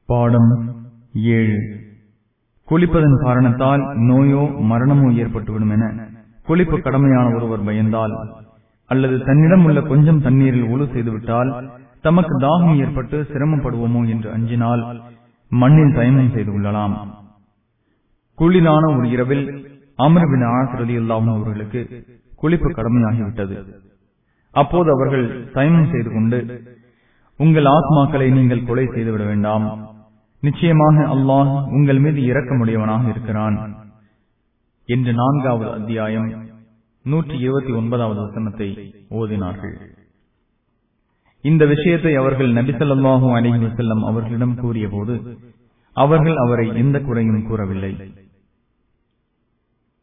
பாடம் ஏழு குளிப்பதன் காரணத்தால் நோயோ மரணமோ ஏற்பட்டுவிடும் என குளிப்பு கடமையான ஒருவர் பயந்தால் அல்லது தன்னிடம் உள்ள கொஞ்சம் தண்ணீரில் உழு செய்துவிட்டால் தமக்கு தாகம் ஏற்பட்டு சிரமப்படுவோமோ என்று அஞ்சினால் மண்ணில் தயமம் செய்து கொள்ளலாம் குளிரான ஒரு இரவில் அமர்வின் ஆசிரதி அல்லாஹும் அவர்களுக்கு குளிப்பு கடமையாகிவிட்டது அப்போது அவர்கள் தயமம் செய்து கொண்டு உங்கள் ஆத்மாக்களை நீங்கள் கொலை செய்துவிட வேண்டாம் நிச்சயமாக அல்லாஹ் உங்கள் மீது இரக்கமுடையவனாக இருக்கிறான் என்று நான்காவது அத்தியாயம் நூற்றி இருபத்தி ஒன்பதாவது வசனத்தை ஓதினார்கள் இந்த விஷயத்தை அவர்கள் நபிசல்லாஹூ அலிஹி வசல்லம் அவர்களிடம் கூறிய போது அவர்கள் அவரை எந்த குறையும் கூறவில்லை